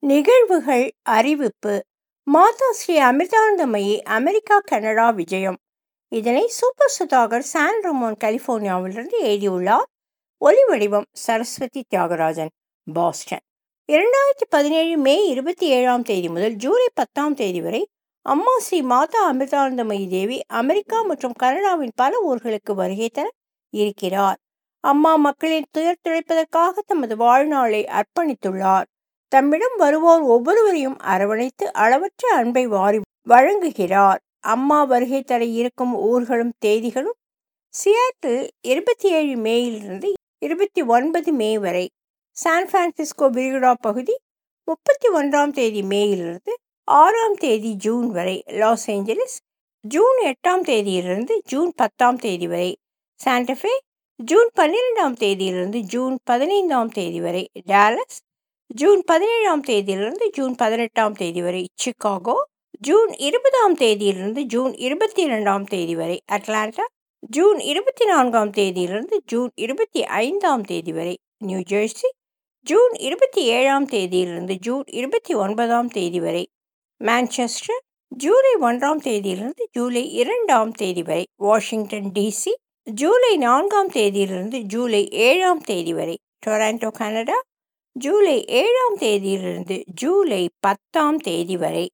நிகழ்வுகள் அறிவிப்பு மாதா ஸ்ரீ அமிர்தானந்தமயி அமெரிக்கா கனடா விஜயம் இதனை சூப்பர் சுதாகர் சான் ரமோன் கலிபோர்னியாவிலிருந்து எழுதியுள்ளார் ஒலி வடிவம் சரஸ்வதி தியாகராஜன் பாஸ்டன் இரண்டாயிரத்தி பதினேழு மே இருபத்தி ஏழாம் தேதி முதல் ஜூலை பத்தாம் தேதி வரை அம்மா ஸ்ரீ மாதா அமிர்தானந்தமயி தேவி அமெரிக்கா மற்றும் கனடாவின் பல ஊர்களுக்கு வருகை தர இருக்கிறார் அம்மா மக்களின் துயர் துடைப்பதற்காக தமது வாழ்நாளை அர்ப்பணித்துள்ளார் தம்மிடம் வருவோர் ஒவ்வொருவரையும் அரவணைத்து அளவற்ற அன்பை வாரி வழங்குகிறார் அம்மா வருகை தர இருக்கும் ஊர்களும் தேதிகளும் சியாட்டில் இருபத்தி ஏழு மேயிலிருந்து இருபத்தி ஒன்பது மே வரை சான் பிரான்சிஸ்கோ விரிகுடா பகுதி முப்பத்தி ஒன்றாம் தேதி மேயிலிருந்து ஆறாம் தேதி ஜூன் வரை லாஸ் ஏஞ்சலிஸ் ஜூன் எட்டாம் தேதியிலிருந்து ஜூன் பத்தாம் தேதி வரை சாண்டஃபே ஜூன் பன்னிரெண்டாம் தேதியிலிருந்து ஜூன் பதினைந்தாம் தேதி வரை டாலஸ் ஜூன் பதினேழாம் தேதியிலிருந்து ஜூன் பதினெட்டாம் தேதி வரை சிகாகோ ஜூன் இருபதாம் தேதியிலிருந்து ஜூன் இருபத்தி இரண்டாம் தேதி வரை அட்லாண்டா ஜூன் இருபத்தி நான்காம் தேதியிலிருந்து ஜூன் இருபத்தி ஐந்தாம் தேதி வரை நியூ ஜெர்சி ஜூன் இருபத்தி ஏழாம் தேதியிலிருந்து ஜூன் இருபத்தி ஒன்பதாம் தேதி வரை மான்செஸ்டர் ஜூலை ஒன்றாம் தேதியிலிருந்து ஜூலை இரண்டாம் தேதி வரை வாஷிங்டன் டிசி ஜூலை நான்காம் தேதியிலிருந்து ஜூலை ஏழாம் தேதி வரை டொராண்டோ கனடா ஜூலை ஏழாம் தேதியிலிருந்து ஜூலை பத்தாம் தேதி வரை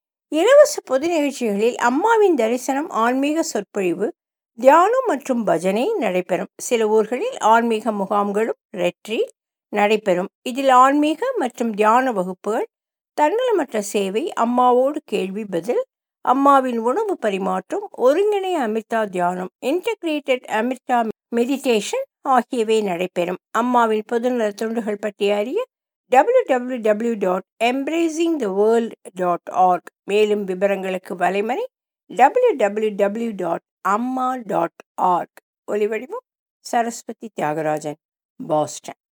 இலவச பொது நிகழ்ச்சிகளில் அம்மாவின் தரிசனம் ஆன்மீக சொற்பொழிவு தியானம் மற்றும் பஜனை நடைபெறும் சில ஊர்களில் ஆன்மீக முகாம்களும் ரெட்ரீட் நடைபெறும் இதில் ஆன்மீக மற்றும் தியான வகுப்புகள் தன்னலமற்ற சேவை அம்மாவோடு கேள்வி பதில் அம்மாவின் உணவு பரிமாற்றம் ஒருங்கிணை அமிர்தா தியானம் இன்டகிரேட்டட் அமிர்தா மெடிடேஷன் ஆகியவை நடைபெறும் அம்மாவின் பொதுநல தொண்டுகள் பற்றி அறிய W W W dot embracing the world dot org மேலும் விவரங்களுக்கு வலைமறை W W W dot Amma dot org ஒலிவடிவம் சரஸ்வதி தியாகராஜன் பாஸ்டன்